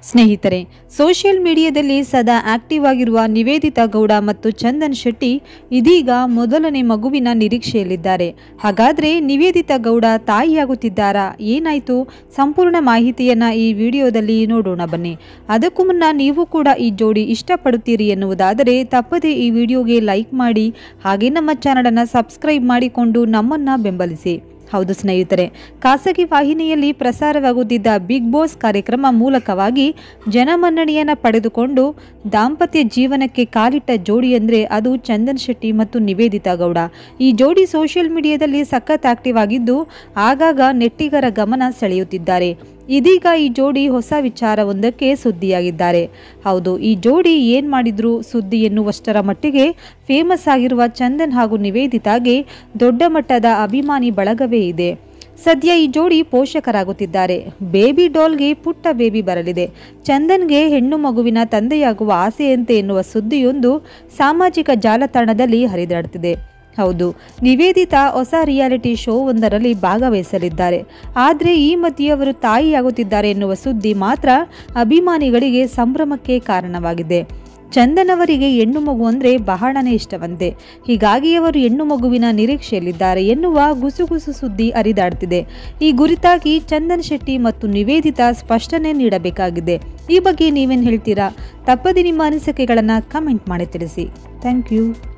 ಸ್ನೇಹಿತರೆ ಸೋಷಿಯಲ್ ಮೀಡಿಯಾದಲ್ಲಿ ಸದಾ ಆಕ್ಟಿವ್ ಆಗಿರುವ ನಿವೇದಿತಾ ಗೌಡ ಮತ್ತು ಚಂದನ್ ಶೆಟ್ಟಿ ಇದೀಗ ಮೊದಲನೇ ಮಗುವಿನ ನಿರೀಕ್ಷೆಯಲ್ಲಿದ್ದಾರೆ ಹಾಗಾದ್ರೆ ನಿವೇದಿತಾ ಗೌಡ ತಾಯಿಯಾಗುತ್ತಿದ್ದಾರಾ ಏನಾಯ್ತು ಸಂಪೂರ್ಣ ಮಾಹಿತಿಯನ್ನ ಈ ವಿಡಿಯೋದಲ್ಲಿ ನೋಡೋಣ ಬನ್ನಿ ಅದಕ್ಕೂ ಮುನ್ನ ನೀವು ಕೂಡ ಈ ಜೋಡಿ ಇಷ್ಟಪಡುತ್ತೀರಿ ಎನ್ನುವುದಾದರೆ ತಪ್ಪದೇ ಈ ವಿಡಿಯೋಗೆ ಲೈಕ್ ಮಾಡಿ ಹಾಗೆ ನಮ್ಮ ಚಾನಲನ್ನು ಸಬ್ಸ್ಕ್ರೈಬ್ ಮಾಡಿಕೊಂಡು ನಮ್ಮನ್ನ ಬೆಂಬಲಿಸಿ ಹೌದು ಸ್ನೇಹಿತರೆ ಖಾಸಗಿ ವಾಹಿನಿಯಲ್ಲಿ ಪ್ರಸಾರವಾಗುತ್ತಿದ್ದ ಬಿಗ್ ಬಾಸ್ ಕಾರ್ಯಕ್ರಮ ಮೂಲಕವಾಗಿ ಜನಮನ್ನಣೆಯನ್ನು ಪಡೆದುಕೊಂಡು ದಾಂಪತ್ಯ ಜೀವನಕ್ಕೆ ಕಾಲಿಟ್ಟ ಜೋಡಿ ಅಂದರೆ ಅದು ಚಂದನ್ ಶೆಟ್ಟಿ ಮತ್ತು ನಿವೇದಿತಾ ಗೌಡ ಈ ಜೋಡಿ ಸೋಷಿಯಲ್ ಮೀಡಿಯಾದಲ್ಲಿ ಸಖತ್ ಆಕ್ಟಿವ್ ಆಗಿದ್ದು ಆಗಾಗ ನೆಟ್ಟಿಗರ ಗಮನ ಸೆಳೆಯುತ್ತಿದ್ದಾರೆ ಇದೀಗ ಈ ಜೋಡಿ ಹೊಸ ವಿಚಾರವೊಂದಕ್ಕೆ ಸುದ್ದಿಯಾಗಿದ್ದಾರೆ ಹೌದು ಈ ಜೋಡಿ ಏನ್ ಮಾಡಿದ್ರು ಸುದ್ದಿ ಎನ್ನುವಷ್ಟರ ಮಟ್ಟಿಗೆ ಫೇಮಸ್ ಆಗಿರುವ ಚಂದನ್ ಹಾಗೂ ನಿವೇದಿತಾಗೆ ದೊಡ್ಡ ಮಟ್ಟದ ಅಭಿಮಾನಿ ಬಳಗವೇ ಇದೆ ಸದ್ಯ ಈ ಜೋಡಿ ಪೋಷಕರಾಗುತ್ತಿದ್ದಾರೆ ಬೇಬಿ ಡಾಲ್ಗೆ ಪುಟ್ಟ ಬೇಬಿ ಬರಲಿದೆ ಚಂದನ್ಗೆ ಹೆಣ್ಣು ಮಗುವಿನ ತಂದೆಯಾಗುವ ಆಸೆಯಂತೆ ಎನ್ನುವ ಸುದ್ದಿಯೊಂದು ಸಾಮಾಜಿಕ ಜಾಲತಾಣದಲ್ಲಿ ಹರಿದಾಡುತ್ತಿದೆ ಹೌದು ನಿವೇದಿತಾ ಹೊಸ ರಿಯಾಲಿಟಿ ಶೋ ಒಂದರಲ್ಲಿ ಭಾಗವಹಿಸಲಿದ್ದಾರೆ ಆದರೆ ಈ ಮಧ್ಯೆ ಅವರು ತಾಯಿಯಾಗುತ್ತಿದ್ದಾರೆ ಎನ್ನುವ ಸುದ್ದಿ ಮಾತ್ರ ಅಭಿಮಾನಿಗಳಿಗೆ ಸಂಭ್ರಮಕ್ಕೆ ಕಾರಣವಾಗಿದೆ ಚಂದನ್ ಅವರಿಗೆ ಹೆಣ್ಣು ಮಗು ಅಂದರೆ ಬಹಳನೇ ಇಷ್ಟವಂತೆ ಹೀಗಾಗಿ ಅವರು ಹೆಣ್ಣು ಮಗುವಿನ ನಿರೀಕ್ಷೆಯಲ್ಲಿದ್ದಾರೆ ಎನ್ನುವ ಗುಸುಗುಸು ಸುದ್ದಿ ಹರಿದಾಡ್ತಿದೆ ಈ ಕುರಿತಾಗಿ ಚಂದನ್ ಶೆಟ್ಟಿ ಮತ್ತು ನಿವೇದಿತಾ ಸ್ಪಷ್ಟನೆ ನೀಡಬೇಕಾಗಿದೆ ಈ ಬಗ್ಗೆ ನೀವೇನು ಹೇಳ್ತೀರಾ ತಪ್ಪದೆ ನಿಮ್ಮ ಅನಿಸಿಕೆಗಳನ್ನು ಕಮೆಂಟ್ ಮಾಡಿ ತಿಳಿಸಿ ಥ್ಯಾಂಕ್ ಯು